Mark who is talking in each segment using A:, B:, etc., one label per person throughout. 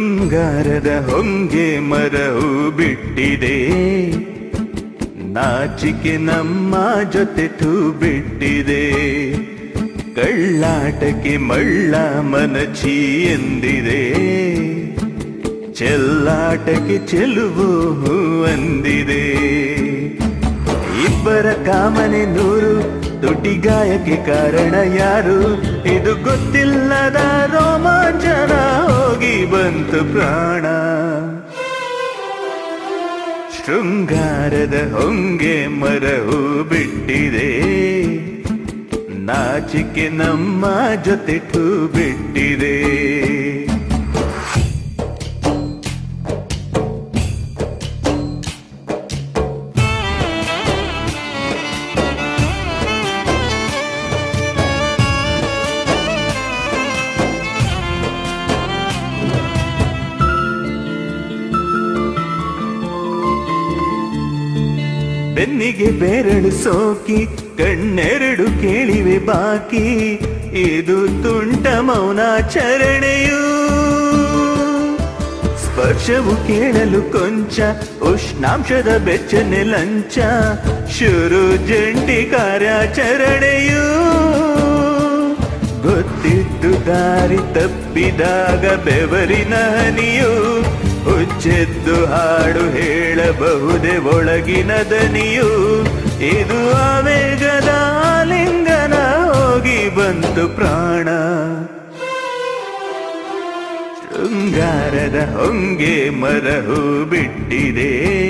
A: ಶೃಂಗಾರದ ಹೊಂಗೆ ಮರವು ಬಿಟ್ಟಿದೆ ನಾಚಿಕೆ ನಮ್ಮ ಜೊತೆ ಥೂ ಬಿಟ್ಟಿದೆ ಕಳ್ಳಾಟಕ್ಕೆ ಮಳ್ಳ ಮನಚಿ ಎಂದಿದೆ ಚೆಲ್ಲಾಟಕ್ಕೆ ಚೆಲುವು ಹೂ ಅಂದಿದೆ ಇಬ್ಬರ ಕಾಮನೆ ನೂರು ಗಾಯಕ್ಕೆ ಕಾರಣ ಯಾರು ಇದು ಗೊತ್ತಿಲ್ಲದ ರೋಮಾಂಚನ ಹೋಗಿ ಬಂತು ಪ್ರಾಣ ಶೃಂಗಾರದ ಹೊಂಗೆ ಮರವು ಬಿಟ್ಟಿದೆ ನಾಚಿಕೆ ನಮ್ಮ ಜೊತೆ ಟೂ ಬಿಟ್ಟಿದೆ ಬೆನ್ನಿಗೆ ಬೆರಳು ಸೋಕಿ ಕಣ್ಣೆರಡು ಕೇಳಿವೆ ಬಾಕಿ ಇದು ತುಂಟ ಮೌನಾಚರಣೆಯು ಸ್ಪರ್ಶವು ಕೇಳಲು ಕೊಂಚ ಉಷ್ಣಾಂಶದ ಬೆಚ್ಚನೆ ಲಂಚ ಶುರು ಜಂಟಿ ಕಾರ್ಯಾಚರಣೆಯು ಗೊತ್ತಿದ್ದು ದಾರಿ ತಪ್ಪಿದಾಗ ಬೆವರಿನ ಹನಿಯು ಹುಚ್ಚೆದ್ದು ಹಾಡು ಹೇಳಬಹುದೇ ಒಳಗಿನ ದನಿಯು ಇದು ಆವೇಗದ ಲಿಂಗನ ಹೋಗಿ ಬಂತು ಪ್ರಾಣ ಶೃಂಗಾರದ ಹೊಂಗೆ ಮರಹು ಬಿಟ್ಟಿದೆ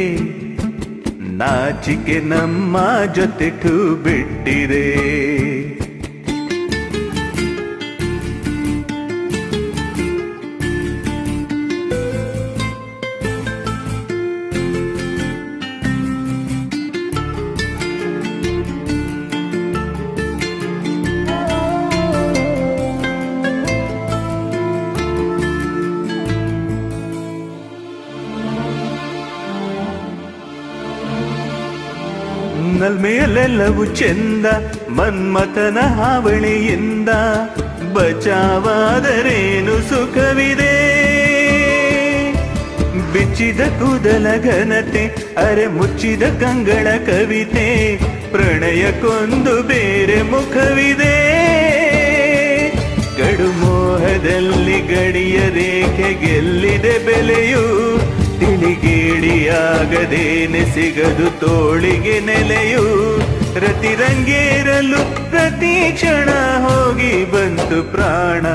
A: ನಾಚಿಕೆ ನಮ್ಮ ಜೊತೆ ಟೂ ಬಿಟ್ಟಿದೆ ನಲ್ಮೆಯಲ್ಲೆಲ್ಲವೂ ಚೆಂದ ಮನ್ಮಥನ ಹಾವಳಿಯಿಂದ ಬಚಾವಾದರೇನು ಸುಖವಿದೆ ಬಿಚ್ಚಿದ ಕೂದಲ ಘನತೆ ಅರೆ ಮುಚ್ಚಿದ ಕಂಗಳ ಕವಿತೆ ಪ್ರಣಯಕ್ಕೊಂದು ಬೇರೆ ಮುಖವಿದೆ ಗಡು ಮೋಹದಲ್ಲಿ ಗಡಿಯ ರೇಖೆ ಗೆಲ್ಲಿದೆ ಬೆಲೆಯು ತಿಳಿಗೇಡಿಯಾಗದೇನೆ ಸಿಗದು ತೋಳಿಗೆ ನೆಲೆಯು ರತಿರಂಗೇರಲು ಪ್ರತಿ ಕ್ಷಣ ಹೋಗಿ ಬಂತು ಪ್ರಾಣ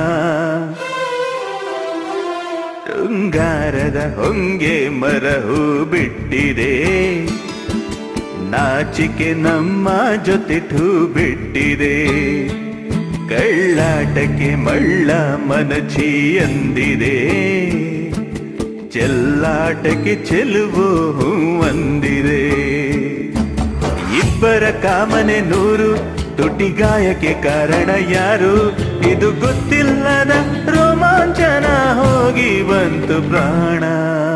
A: ಶೃಂಗಾರದ ಹೊಂಗೆ ಮರಹು ಬಿಟ್ಟಿದೆ ನಾಚಿಕೆ ನಮ್ಮ ಜೊತೆ ಟೂ ಬಿಟ್ಟಿದೆ ಕಳ್ಳಾಟಕ್ಕೆ ಮಳ್ಳ ಮನಚಿ ಅಂದಿದೆ ಚೆಲ್ಲಾಟಕ್ಕೆ ಚೆಲುವು ಹೂ ಅಂದಿದೆ ಇಬ್ಬರ ಕಾಮನೆ ನೂರು ಗಾಯಕ್ಕೆ ಕಾರಣ ಯಾರು ಇದು ಗೊತ್ತಿಲ್ಲದ ರೋಮಾಂಚನ ಹೋಗಿ ಬಂತು ಪ್ರಾಣ